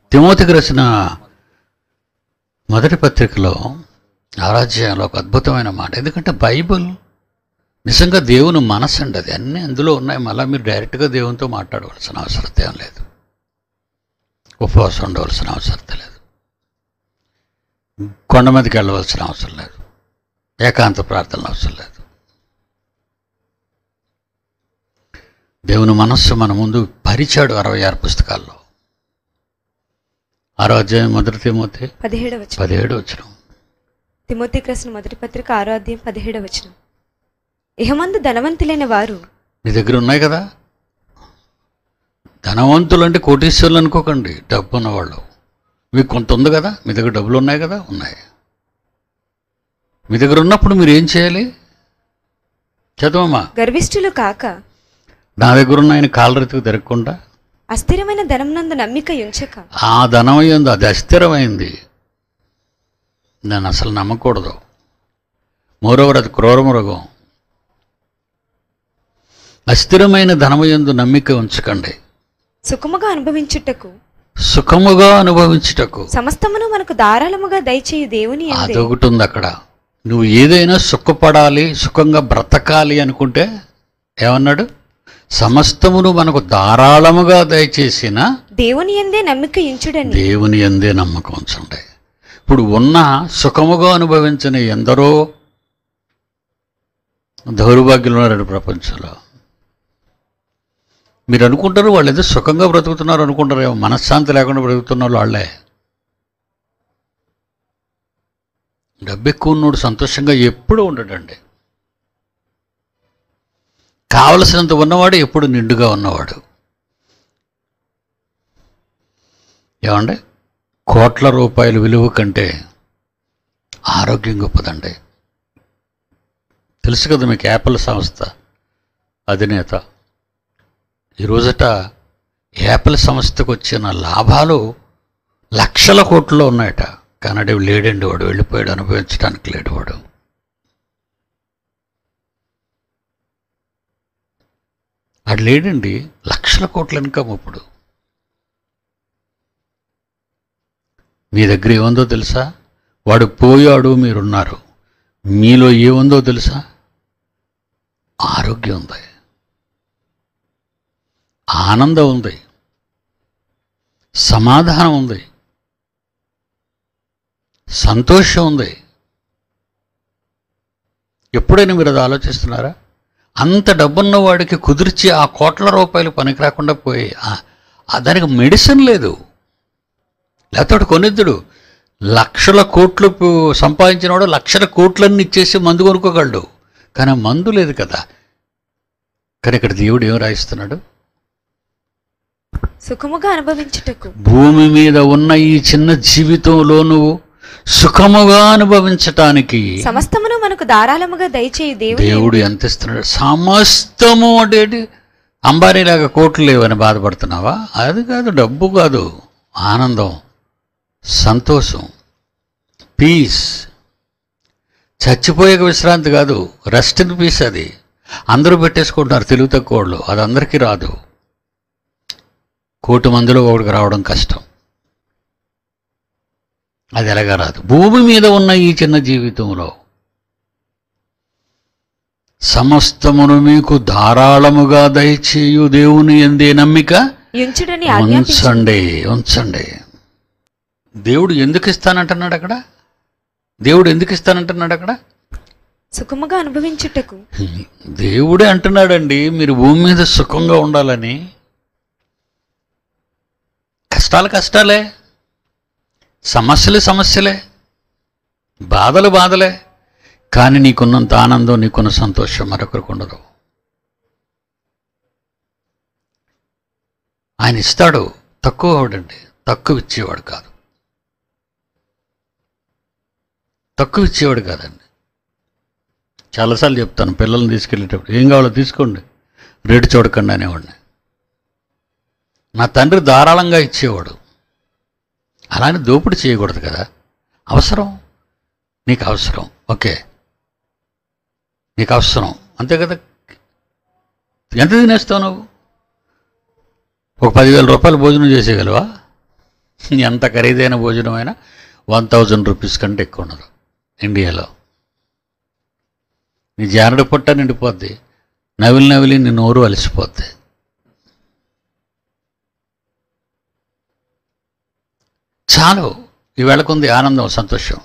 తిమోతికి రాసిన మొదటి పత్రికలో ఆరాధ్యాయంలో ఒక అద్భుతమైన మాట ఎందుకంటే బైబిల్ నిజంగా దేవుని మనసు అండి అది అన్నీ అందులో ఉన్నాయి మళ్ళీ మీరు డైరెక్ట్గా దేవునితో మాట్లాడవలసిన అవసరం ఏం లేదు ఉపవాసం ఉండవలసిన అవసరం లేదు కొండ మీదకి వెళ్ళవలసిన అవసరం లేదు ఏకాంత ప్రార్థనలు అవసరం లేదు దేవుని మనస్సు మన ముందు పరిచాడు అరవై ఆరు పుస్తకాల్లో ఆరో అధ్యాయం మొదటి తిమోతి పదిహేడవ వచనం పదిహేడు వచ్చిన తిమోతికి రాసిన మొదటి పత్రిక ఆరో అధ్యాయం పదిహేడవ వచనం ఇహమందు ధనవంతులైన వారు మీ దగ్గర ఉన్నాయి కదా ధనవంతులు అంటే కోటీశ్వరులు అనుకోకండి డబ్బు ఉన్నవాళ్ళు మీకు కొంత ఉంది కదా మీ దగ్గర డబ్బులు ఉన్నాయి కదా ఉన్నాయి మీ దగ్గర ఉన్నప్పుడు మీరు ఏం చేయాలి చదవమ్మా గర్విష్ఠులు కాక నా దగ్గర ఉన్న ఆయన కాలరెత్తుకు తిరగకుండా అస్థిరమైన ధనమునందు నమ్మిక ఉంచక ఆ ధనం అయ్యింది అది అస్థిరమైంది నేను అసలు నమ్మకూడదు మోరోవర్ అది క్రూర మృగం అస్థిరమైన ధనమయందు నమ్మిక ఉంచకండి సుఖముగా అనుభవించుటకు సుఖముగా అనుభవించుటకు సమస్తమును మనకు ధారాళముగా దయచేయు దేవుని యందే అదొకటి ఉంది అక్కడ నువ్వు ఏదైనా సుఖపడాలి సుఖంగా బ్రతకాలి అనుకుంటే ఏమన్నాడు సమస్తమును మనకు ధారాళముగా దయచేసిన దేవుని ఎందే నమ్మిక ఉంచుడని దేవుని ఎందే నమ్మకం ఉంచండి ఇప్పుడు ఉన్న సుఖముగా అనుభవించిన ఎందరో దౌర్భాగ్యులు ఉన్నారండి ప్రపంచంలో మీరు అనుకుంటారు వాళ్ళు ఏదో సుఖంగా బ్రతుకుతున్నారు అనుకుంటారేమో మనశ్శాంతి లేకుండా బ్రతుకుతున్న వాళ్ళే డబ్బు ఎక్కువ ఉన్నోడు సంతోషంగా ఎప్పుడూ ఉండడండి కావలసినంత ఉన్నవాడు ఎప్పుడు నిండుగా ఉన్నవాడు ఏమండి కోట్ల రూపాయల విలువ కంటే ఆరోగ్యం గొప్పదండి తెలుసు కదా మీకు యాపిల్ సంస్థ అధినేత ఈరోజట యాపిల్ సంస్థకు వచ్చిన లాభాలు లక్షల కోట్లలో ఉన్నాయట కానీ లేడండి వాడు వెళ్ళిపోయాడు అనుభవించడానికి లేడు వాడు వాడు లేడండి లక్షల కోట్ల ఇన్కమ్ ఇప్పుడు మీ దగ్గర ఏముందో తెలుసా వాడు పోయాడు మీరున్నారు మీలో ఏముందో తెలుసా ఆరోగ్యం ఉంది ఆనందం ఉంది సమాధానం ఉంది సంతోషం ఉంది ఎప్పుడైనా మీరు అది ఆలోచిస్తున్నారా అంత డబ్బున్న వాడికి కుదిర్చి ఆ కోట్ల రూపాయలు పనికి రాకుండా పోయి ఆ- ఆ దానికి మెడిసిన్ లేదు లేకపోతే కొనిద్దుడు లక్షల కోట్లు పు- సంపాదించినవాడు లక్షల కోట్లన్నీ ఇచ్చేసి మందు కొనుక్కోగలడు కానీ ఆ మందు లేదు కదా కానీ ఇక్కడ దేవుడు ఏం రాయిస్తున్నాడు సుఖముగా అనుభవించుటకు భూమి మీద ఉన్న ఈ చిన్న జీవితంలో నువ్వు సుఖముగా అనుభవించటానికి సమస్తమును మనకు ధారాళముగా దయచేయు దేవుని దేవుడు ఎంత ఇస్తున్నాడు సమస్తము అంటే ఏంటి? అంబానీలాగా కోట్లు లేవని బాధపడుతున్నావా అది కాదు డబ్బు కాదు ఆనందం సంతోషం పీస్ చచ్చిపోయే విశ్రాంతి కాదు రెస్ట్ ఇన్ పీస్ అది అందరూ పెట్టేసుకుంటున్నారు తెలుగు తక్కువ వాళ్ళు అది అందరికీ రాదు కోటి మందిలో ఒకటికి రావడం కష్టం అది ఎలాగా రాదు భూమి మీద ఉన్న ఈ చిన్న జీవితంలో సమస్తమును మీకు ధారాళముగా దయచేయు దేవుని ఎందే నమ్మిక ఉంచుడని ఆజ్ఞాపించు ఉంచండి ఉంచండి దేవుడు ఎందుకు ఇస్తానంటున్నాడు అక్కడ దేవుడు ఎందుకు ఇస్తానంటున్నాడు అక్కడ సుఖముగా అనుభవించుటకు దేవుడే అంటున్నాడండి మీరు భూమి మీద సుఖంగా ఉండాలని కష్టాలు కష్టాలే సమస్యలు సమస్యలే బాధలు బాధలే కానీ నీకున్నంత ఆనందం నీకున్న సంతోషం మరొకరికి ఉండదు ఆయన ఇస్తాడు తక్కువ వాడండి తక్కువ ఇచ్చేవాడు కాదు తక్కువ ఇచ్చేవాడు కాదండి చాలాసార్లు చెప్తాను పిల్లల్ని తీసుకెళ్ళేటప్పుడు ఏం కావాలో తీసుకోండి రేటు చూడకండి అనేవాడిని నా తండ్రి ధారాళంగా ఇచ్చేవాడు అలానే దోపిడీ చేయకూడదు కదా అవసరం నీకు అవసరం ఓకే నీకు అవసరం అంతే కదా ఎంత తినేస్తావు నువ్వు ఒక పదివేల రూపాయలు భోజనం చేసేయగలవా ఎంత ఖరీదైన భోజనమైనా వన్ థౌజండ్ రూపీస్ కంటే ఎక్కువ ఉండదు ఇండియాలో నీ జానడి పుట్ట నిండిపోద్ది నవిలి నవిలి నీ నోరు అలసిపోద్ది చాలు ఈవేళకుంది ఆనందం సంతోషం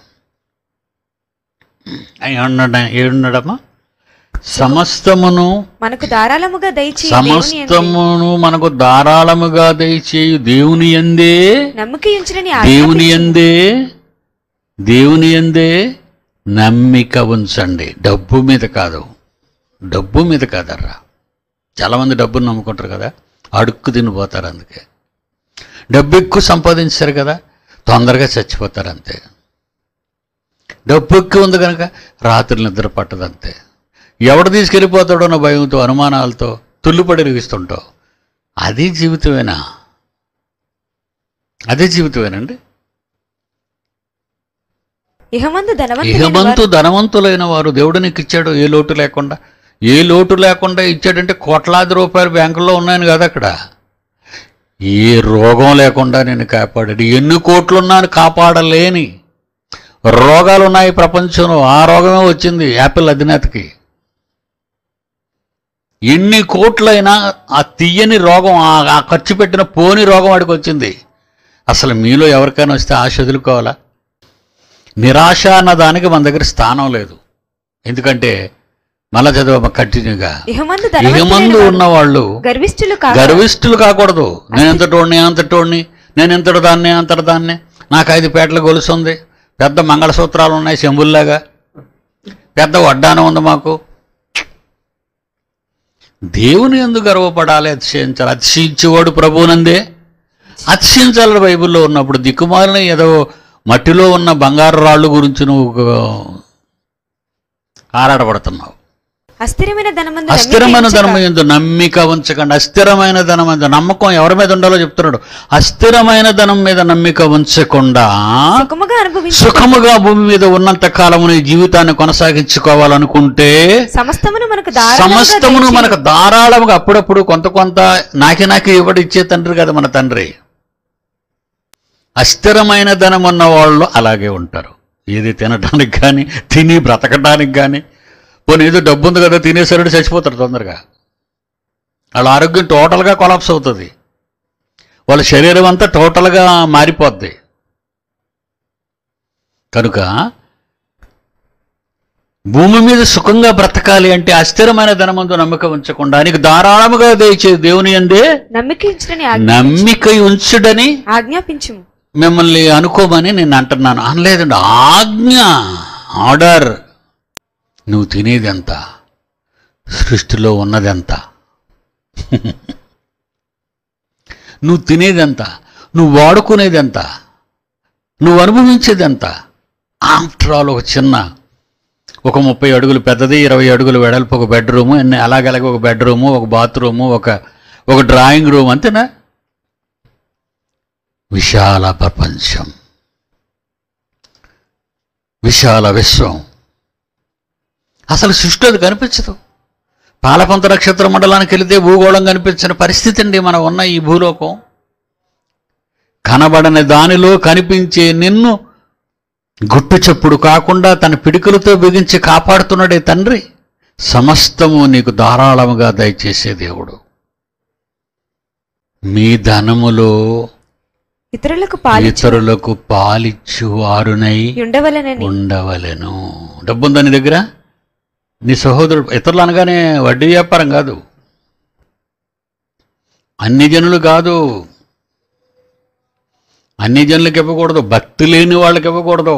ఏమన్నాడు ఏడున్నాడమ్మా సమస్తమును మనకు ధారాళముగా దయచి సమస్తమును మనకు ధారాళముగా దయచేయు దేవుని ఎందే నమ్మక ఉంచునని దేవుని ఎందే దేవుని ఎందే నమ్మిక ఉంచండి డబ్బు మీద కాదు డబ్బు మీద కాదర్రా చాలామంది డబ్బును నమ్ముకుంటారు కదా అడుక్కు తినిపోతారు అందుకే డబ్బు ఎక్కువ సంపాదించారు కదా తొందరగా చచ్చిపోతారు అంతే డబ్బు ఎక్కువ ఉంది కనుక రాత్రి నిద్ర పట్టదు అంతే ఎవడు తీసుకెళ్ళిపోతాడో అన్న భయంతో అనుమానాలతో తుల్లిపడి రిగిస్తుంటావు అది జీవితమేనా అదే జీవితమేనండి ఇహమందు ధనవంతులైన ఇహమంతు ధనవంతులైన వారు దేవుడు నీకు ఇచ్చాడు ఏ లోటు లేకుండా ఏ లోటు లేకుండా ఇచ్చాడంటే కోట్లాది రూపాయలు బ్యాంకుల్లో ఉన్నాయని కదా అక్కడ ఏ రోగం లేకుండా నేను కాపాడాడు ఎన్ని కోట్లున్నాను కాపాడలేని రోగాలు ఉన్నాయి ప్రపంచంలో ఆ రోగమే వచ్చింది యాపిల్ అధినేతకి ఎన్ని కోట్లైనా ఆ తీయని రోగం ఆ- ఆ ఖర్చు పెట్టిన పోని రోగం వాడికి వచ్చింది అసలు మీలో ఎవరికైనా వస్తే ఆశ వదులుకోవాలా నిరాశ అన్న దానికి మన దగ్గర స్థానం లేదు ఎందుకంటే మళ్ళా చదవ కంటిన్యూగా ఇహమందు ఇహమందు ధనవంతులైన ఉన్న వాళ్ళు గర్విష్ఠులు కాక గర్విష్ఠులు కాకూడదు నేను ఎంతటోడిని అంతటోడిని నేను ఎంతటి దాన్ని అంతటి దాన్ని నాకు ఐదు పేటల గొలుసు ఉంది పెద్ద మంగళసూత్రాలు ఉన్నాయి శంభుల్లాగా పెద్ద వడ్డానం ఉంది మాకు దేవుని ఎందుకు గర్వపడాలి అతిశయించాలి అతిశయించేవాడు ప్రభువునందే అతిశయించాలి బైబిల్లో ఉన్నప్పుడు దిక్కుమాలిన ఏదో మట్టిలో ఉన్న బంగారు రాళ్ళు గురించి నువ్వు ఆరాటపడుతున్నావు అస్థిరమైన ధనమందు అస్థిరమైన నమ్మిక ధనం ఉంచక ఎందు నమ్మిక ఉంచకండి అస్థిరమైన ధనం ఎందు నమ్మకం ఎవరి మీద ఉండాలో చెప్తున్నాడు అస్థిరమైన ధనం మీద నమ్మిక ఉంచకుండా సుఖముగా అనుభవించి సుఖముగా భూమి మీద ఉన్నంత కాలము నీ జీవితాన్ని కొనసాగించుకోవాలనుకుంటే సమస్తమును మనకు ధారాళముగా సమస్తమును దయచేయు. మనకు ధారాళముగా అప్పుడప్పుడు కొంత కొంత నాకి నాకి ఇవ్వడు ఇచ్చే తండ్రి కదా మన తండ్రి అస్థిరమైన ధనం ఉన్న వాళ్ళు అలాగే ఉంటారు ఏది తినడానికి కానీ తిని బ్రతకడానికి కానీ పోనీ ఏదో డబ్బు ఉంది కదా తినేసరికి చచ్చిపోతారు తొందరగా వాళ్ళ ఆరోగ్యం టోటల్గా కొలాప్స్ అవుతుంది వాళ్ళ శరీరం అంతా టోటల్గా మారిపోద్ది కనుక భూమి మీద సుఖంగా బ్రతకాలి అంటే అస్థిరమైన ధనమందు నమ్మకం ఉంచకుండా నీకు ధారాళముగా దయచే దేవుని అందే నమ్మిక ఉంచునని ఆజ్ఞ- నమ్మిక ఉంచుడని ఆజ్ఞాపించుము మిమ్మల్ని అనుకోమని నేను అంటున్నాను అనలేదండి ఆజ్ఞ ఆర్డర్ నువ్వు తినేది ఎంత సృష్టిలో ఉన్నదెంత నువ్వు తినేదెంత నువ్వు వాడుకునేదెంత నువ్వు అనుభవించేదెంత ఆఫ్టర్ ఆల్ ఒక చిన్న ఒక ముప్పై అడుగులు పెద్దది ఇరవై అడుగులు వెడల్పు ఒక బెడ్రూము ఎన్ని అలాగలాగే ఒక బెడ్రూము ఒక బాత్రూము ఒక ఒక డ్రాయింగ్ రూమ్ అంతేనా విశాల ప్రపంచం విశాల విశ్వం అసలు సృష్టి అది కనిపించదు పాలపంత నక్షత్ర మండలానికి వెళితే భూగోళం కనిపించని పరిస్థితి అండి మనం ఉన్న ఈ భూలోకం కనబడని దానిలో కనిపించే నిన్ను గుట్టు చప్పుడు కాకుండా తన పిడికలతో బిగించి కాపాడుతున్నాడే తండ్రి సమస్తము నీకు ధారాళముగా దయచేసే దేవుడు మీ ధనములో ఇతరులకు పాలించు ఇతరులకు పాలిచ్చు వారునై ఉండవలనని ఉండవలెను డబ్బు ఉందా నీ దగ్గర నీ సహోదరుడు ఇతరులు అనగానే వడ్డీ వ్యాపారం కాదు అన్ని జనులు కాదు అన్ని జనులకు ఇవ్వకూడదు భక్తి లేని వాళ్ళకి ఇవ్వకూడదు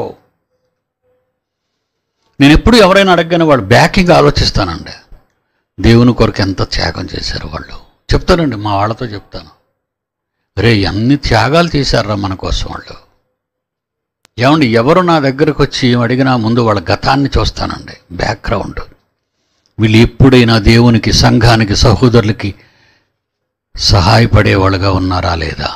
నేను ఎప్పుడు ఎవరైనా అడగగానే వాళ్ళు బ్యాకింగ్ ఆలోచిస్తానండి దేవుని కొరకు ఎంత త్యాగం చేశారు వాళ్ళు చెప్తానండి మా వాళ్ళతో చెప్తాను రే ఎన్ని త్యాగాలు చేశారా మన కోసం వాళ్ళు ఏమండి ఎవరు నా దగ్గరకు వచ్చి ఏం అడిగినా ముందు వాళ్ళ గతాన్ని చూస్తానండి బ్యాక్గ్రౌండ్ వీళ్ళు ఎప్పుడైనా దేవునికి సంఘానికి సహోదరులకి సహాయపడేవాళ్ళుగా ఉన్నారా లేదా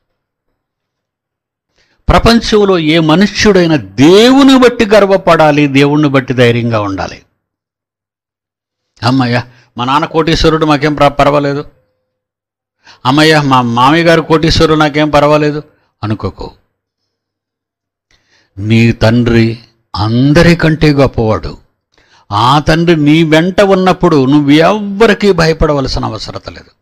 ప్రపంచంలో ఏ మనుష్యుడైనా దేవుని బట్టి గర్వపడాలి దేవుణ్ణి బట్టి ధైర్యంగా ఉండాలి అమ్మయ్య మా నాన్న కోటీశ్వరుడు మాకేం పర- పర్వాలేదు అమ్మయ్య మా మామయ్య గారు కోటీశ్వరుడు నాకేం పర్వాలేదు అనుకోకు నీ తండ్రి అందరికంటే గొప్పవాడు ఆ తండ్రి నీ వెంట ఉన్నప్పుడు నువ్వు ఎవ్వరికీ భయపడవలసిన అవసరత లేదు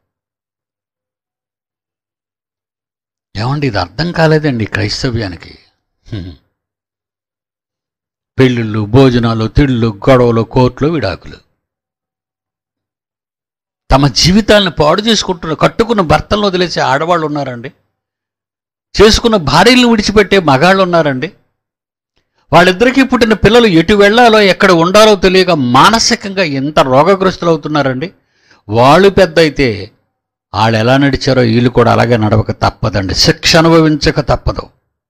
ఏమండి ఇది అర్థం కాలేదండి క్రైస్తవ్యానికి హ్మ్. పెళ్ళిళ్ళు భోజనాలు తిళ్ళు గొడవలు కోర్టులు విడాకులు తమ జీవితాలను పాడు చేసుకుంటున్న కట్టుకున్న భర్తలను వదిలేసే ఆడవాళ్ళు ఉన్నారండి చేసుకున్న భార్యలను విడిచిపెట్టే మగాళ్ళు ఉన్నారండి వాళ్ళిద్దరికీ పుట్టిన పిల్లలు ఎటు వెళ్ళాలో ఎక్కడ ఉండాలో తెలియక మానసికంగా ఎంత రోగగ్రస్తులు అవుతున్నారండి వాళ్ళు పెద్ద అయితే వాళ్ళు ఎలా నడిచారో వీళ్ళు కూడా అలాగే నడవక తప్పదండి శిక్ష అనుభవించక తప్పదు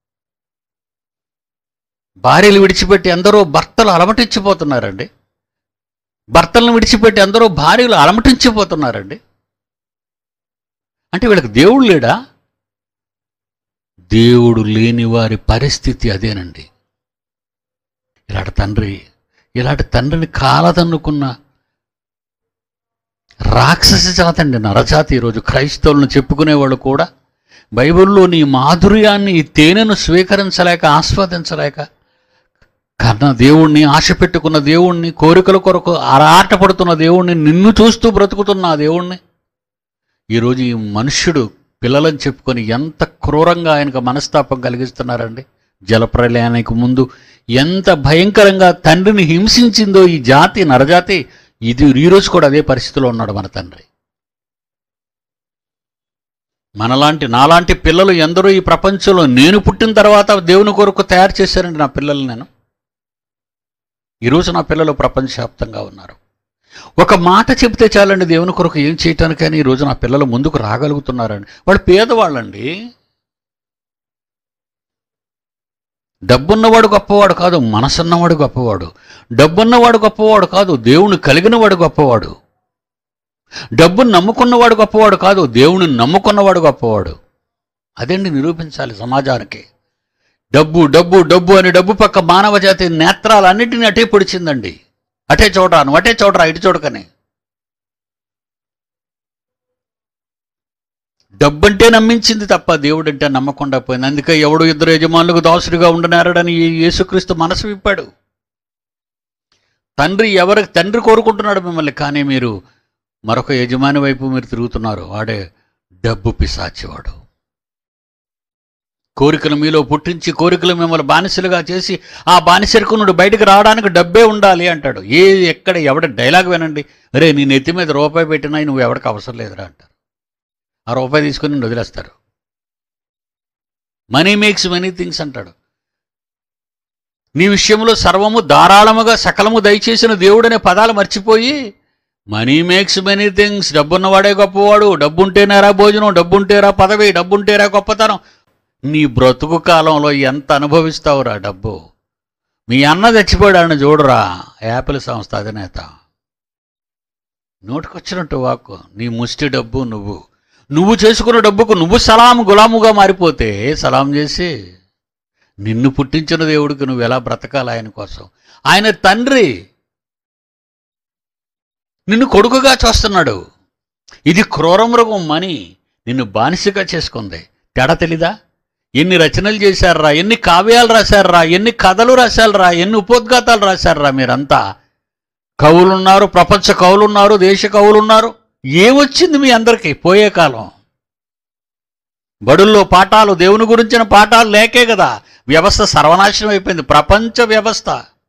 భార్యలు విడిచిపెట్టి అందరూ భర్తలు అలమటించిపోతున్నారండి భర్తలను విడిచిపెట్టి అందరూ భార్యలు అలమటించిపోతున్నారండి అంటే వీళ్ళకి దేవుడు లేడా దేవుడు లేని వారి పరిస్థితి అదేనండి ఇలాంటి తండ్రి ఇలాంటి తండ్రిని కాలదన్నుకున్న రాక్షస జాతి అండి నరజాతి ఈరోజు క్రైస్తవులను చెప్పుకునేవాళ్ళు కూడా బైబిల్లోని ఈ మాధుర్యాన్ని ఈ తేనెను స్వీకరించలేక ఆస్వాదించలేక కన్న దేవుణ్ణి ఆశ పెట్టుకున్న దేవుణ్ణి కోరికల కొరకు ఆరాటపడుతున్న దేవుణ్ణి నిన్ను చూస్తూ బ్రతుకుతున్న ఆ దేవుణ్ణి ఈరోజు ఈ మనుష్యుడు పిల్లలని చెప్పుకొని ఎంత క్రూరంగా ఆయనకు మనస్తాపం కలిగిస్తున్నారండి జలప్రలయానికి ముందు ఎంత భయంకరంగా తండ్రిని హింసించిందో ఈ జాతి నరజాతి ఇది ఈరోజు కూడా అదే పరిస్థితిలో ఉన్నాడు మన తండ్రి మనలాంటి నాలాంటి పిల్లలు ఎందరో ఈ ప్రపంచంలో నేను పుట్టిన తర్వాత దేవుని కొరకు తయారు చేశారండి నా పిల్లలు నేను ఈరోజు నా పిల్లలు ప్రపంచవ్యాప్తంగా ఉన్నారు ఒక మాట చెబితే చాలండి దేవుని కొరకు ఏం చేయటానికని ఈరోజు నా పిల్లలు ముందుకు రాగలుగుతున్నారండి వాళ్ళు పేదవాళ్ళండి డబ్బున్నవాడు గొప్పవాడు కాదు మనసున్నవాడు గొప్పవాడు డబ్బున్నవాడు గొప్పవాడు కాదు దేవుని కలిగినవాడు గొప్పవాడు డబ్బును నమ్ముకున్నవాడు గొప్పవాడు కాదు దేవుని నమ్ముకున్నవాడు గొప్పవాడు అదండి నిరూపించాలి సమాజానికి డబ్బు డబ్బు డబ్బు అని డబ్బు పక్క మానవ జాతి నేత్రాలన్నిటినీ అటే పొడిచిందండి అటే చూడరా నువ్వు అటే చూడరా ఇటు చూడకని డబ్బంటే నమ్మించింది తప్ప దేవుడంటే నమ్మకుండా పోయింది అందుకే ఎవడు ఇద్దరు యజమానులకు దాసుడిగా ఉండనారడని ఈ యేసుక్రీస్తు మనసు విప్పాడు తండ్రి ఎవరికి తండ్రి కోరుకుంటున్నాడు మిమ్మల్ని కానీ మీరు మరొక యజమాని వైపు మీరు తిరుగుతున్నారు వాడే డబ్బు పిశాచివాడు కోరికలు మీలో పుట్టించి కోరికలు మిమ్మల్ని బానిసలుగా చేసి ఆ బానిసరకు నుండి బయటకు రావడానికి డబ్బే ఉండాలి అంటాడు ఏ ఎక్కడ ఎవడ డైలాగ్ వినండి రే నీ నెత్తి మీద రూపాయి పెట్టినా నువ్వు ఎవరికి అవసరం లేదురా అంటారు ఆ రూపాయి తీసుకుని నిన్ను వదిలేస్తారు మనీ మేక్స్ మనీ థింగ్స్ అంటాడు నీ విషయంలో సర్వము ధారాళముగా సకలము దయచేసిన దేవుడనే పదాలు మర్చిపోయి మనీ మేక్స్ మెనీ థింగ్స్ డబ్బున్నవాడే గొప్పవాడు డబ్బుంటేనేరా భోజనం డబ్బుంటేరా పదవి డబ్బుంటేరా గొప్పతనం నీ బ్రతుకు కాలంలో ఎంత అనుభవిస్తావురా డబ్బు మీ అన్న చచ్చిపోయాడని చూడరా యాపిల్ సంస్థ అధినేత నోటికొచ్చినట్టు వాక్కు నీ ముష్టి డబ్బు నువ్వు నువ్వు చేసుకున్న డబ్బుకు నువ్వు సలాం గులాముగా మారిపోతే సలాం చేసి నిన్ను పుట్టించిన దేవుడికి నువ్వు ఎలా బ్రతకాలి ఆయన కోసం ఆయన తండ్రి నిన్ను కొడుకుగా చూస్తున్నాడు ఇది క్రూరమృగం మని నిన్ను బానిసగా చేసుకుంది తేడా తెలీదా ఎన్ని రచనలు చేశారా ఎన్ని కావ్యాలు రాశారా ఎన్ని కథలు రాశారా ఎన్ని ఉపోద్ఘాతాలు రాశారా మీరంతా కవులున్నారు ప్రపంచ కవులున్నారు దేశ కవులున్నారు ఏమొచ్చింది మీ అందరికీ పోయే కాలం బడుల్లో పాఠాలు దేవుని గురించిన పాఠాలు లేకే కదా వ్యవస్థ సర్వనాశనం అయిపోయింది ప్రపంచ వ్యవస్థ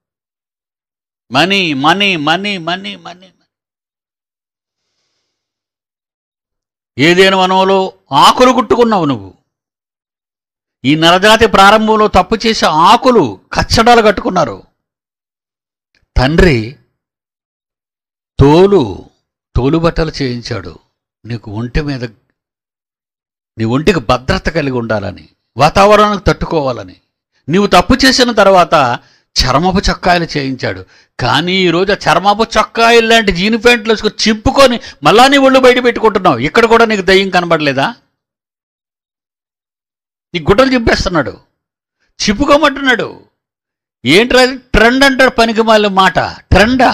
money money money money money ఏదేను వనంలో ఆకులు కుట్టుకున్నావు నువ్వు ఈ నరజాతి ప్రారంభంలో తప్పు చేసే ఆకులు కచ్చడాలు కట్టుకున్నారు తండ్రి తోలు తోలు బట్టలు చేయించాడు నీకు ఒంటి మీద నీ ఒంటికి భద్రత కలిగి ఉండాలని వాతావరణానికి తట్టుకోవాలని నీవు తప్పు చేసిన తర్వాత చర్మపు చొక్కాయలు చేయించాడు కానీ ఈరోజు ఆ చర్మపు చొక్కాయలు లాంటి జీని ప్యాంట్లు వేసుకొని చింపుకొని మళ్ళా నీ ఒళ్ళు బయట పెట్టుకుంటున్నావు ఇక్కడ కూడా నీకు దయ్యం కనబడలేదా నీ గుడ్డలు చింపేస్తున్నాడు చిప్పుకోమంటున్నాడు ఏంట్రా ఇది? ట్రెండ్ అంటాడు పనికి మాలి మాట ట్రెండా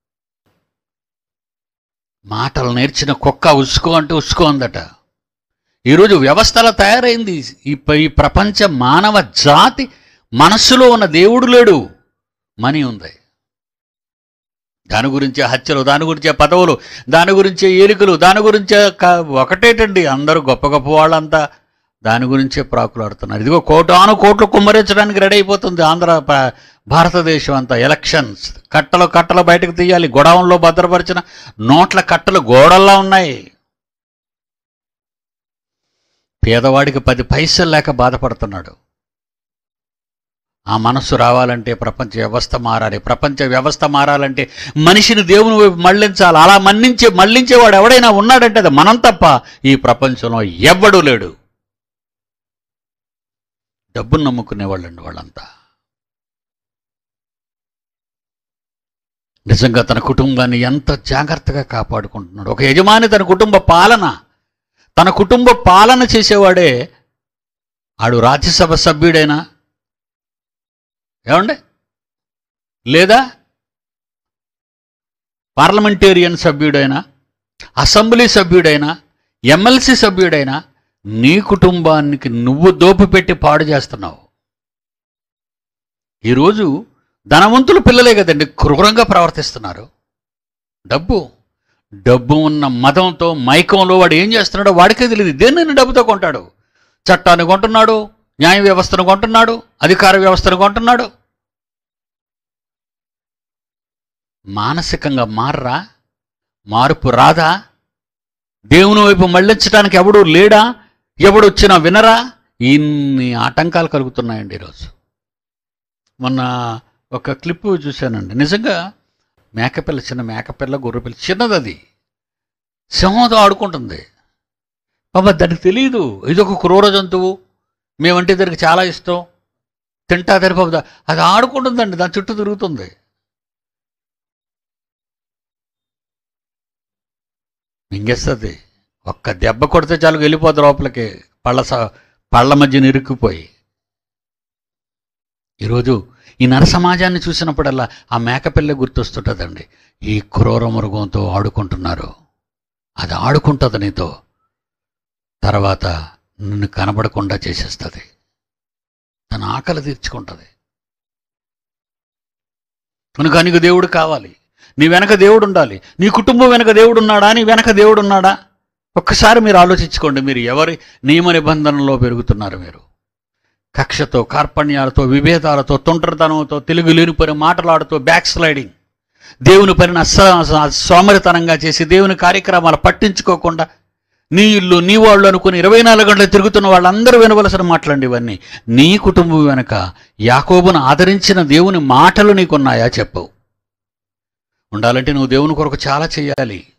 మాటలు నేర్చిన కుక్క ఉసుకో అంటే ఉసుకో అందట ఈరోజు వ్యవస్థల తయారైంది ఈ ప- ఈ ప్రపంచ మానవ జాతి మనస్సులో ఉన్న దేవుడు లేడు మనీ ఉంది దాని గురించే హత్యలు దాని గురించే పదవులు దాని గురించే ఏలికలు దాని గురించే క- ఒకటేటండి అందరూ గొప్ప గొప్ప వాళ్ళంతా దాని గురించే ప్రాకులాడుతున్నారు ఇదిగో కోటాను కోట్లు కుమ్మరించడానికి రెడీ అయిపోతుంది ఆంధ్ర ప- భారతదేశం అంతా ఎలక్షన్స్ కట్టలు కట్టలు బయటకు తీయాలి గొడవంలో భద్రపరిచిన నోట్ల కట్టలు గోడల్లా ఉన్నాయి పేదవాడికి పది పైసలు లేక బాధపడుతున్నాడు ఆ మనస్సు రావాలంటే ప్రపంచ వ్యవస్థ మారాలి ప్రపంచ వ్యవస్థ మారాలంటే మనిషిని దేవుని వైపు మళ్ళించాలి అలా మన్నించే మళ్ళించేవాడు ఎవడైనా ఉన్నాడంటే అది మనం తప్ప ఈ ప్రపంచంలో ఎవ్వడూ లేడు డబ్బును నమ్ముకునేవాళ్ళండి వాళ్ళంతా నిజంగా తన కుటుంబాన్ని ఎంత జాగ్రత్తగా కాపాడుకుంటున్నాడు ఒక యజమాని తన కుటుంబ పాలన తన కుటుంబ పాలన చేసేవాడే ఆడు రాజ్యసభ సభ్యుడైనా ఏమండి లేదా పార్లమెంటేరియన్ సభ్యుడైనా అసెంబ్లీ సభ్యుడైనా ఎమ్మెల్సీ సభ్యుడైనా నీ కుటుంబానికి నువ్వు దోపిపెట్టి పాడు చేస్తున్నావు ఈరోజు ధనవంతుల పిల్లలే కదండి క్రూరంగా ప్రవర్తిస్తున్నారు డబ్బు డబ్బు ఉన్న మతంతో మైకంలో వాడు ఏం చేస్తున్నాడో వాడికే తెలియదు దేనిని డబ్బుతో కొంటాడు చట్టాన్ని కొంటున్నాడు న్యాయ వ్యవస్థను కొంటున్నాడు అధికార వ్యవస్థను కొంటున్నాడు మానసికంగా మారరా మార్పు రాదా దేవుని వైపు మళ్ళించడానికి ఎవడు లేడా ఎవడు వచ్చినా వినరా ఇన్ని ఆటంకాలు కలుగుతున్నాయండి ఈరోజు మొన్న ఒక క్లిప్ చూశానండి నిజంగా మేకపిల్ల చిన్న మేకపిల్ల గొర్రెపిల్ల చిన్నది అది సింహంతో ఆడుకుంటుంది పాప దానికి తెలియదు ఇది ఒక క్రూర జంతువు మేమంటే దానికి చాలా ఇష్టం తింటా పాప అది ఆడుకుంటుందండి దాని చుట్టూ తిరుగుతుంది మింగేస్తుంది ఒక్క దెబ్బ కొడితే చాలు వెళ్ళిపోద్ది లోపలికి పళ్ళ స పళ్ళ మధ్య నిరుక్కుపోయి ఈరోజు ఈ నర సమాజాన్ని చూసినప్పుడల్లా ఆ మేకపిల్ల గుర్తొస్తుంటుందండి ఈ క్రూర మృగంతో ఆడుకుంటున్నారు అది ఆడుకుంటుంది నీతో తర్వాత నిన్ను కనబడకుండా చేసేస్తుంది తన ఆకలి తీర్చుకుంటుంది కనుక నీకు దేవుడు కావాలి నీ వెనక దేవుడు ఉండాలి నీ కుటుంబం వెనక దేవుడు ఉన్నాడా నీ వెనక దేవుడు ఉన్నాడా ఒక్కసారి మీరు ఆలోచించుకోండి మీరు ఎవరి నియమ నిబంధనలో పెరుగుతున్నారు మీరు కక్షతో కార్పణ్యాలతో విభేదాలతో తొంటరితనంతో తెలుగు లేనిపోయిన మాటలాడుతూ బ్యాక్ స్లైడింగ్ దేవుని పనిని అస్స సోమరితనంగా చేసి దేవుని కార్యక్రమాలు పట్టించుకోకుండా నీ ఇల్లు నీ వాళ్ళు అనుకుని ఇరవై నాలుగు గంటలు తిరుగుతున్న వాళ్ళందరూ వినవలసిన మాటలండి ఇవన్నీ నీ కుటుంబం వెనక యాకోబును ఆదరించిన దేవుని మాటలు నీకున్నాయా చెప్పవు ఉండాలంటే నువ్వు దేవుని కొరకు చాలా చేయాలి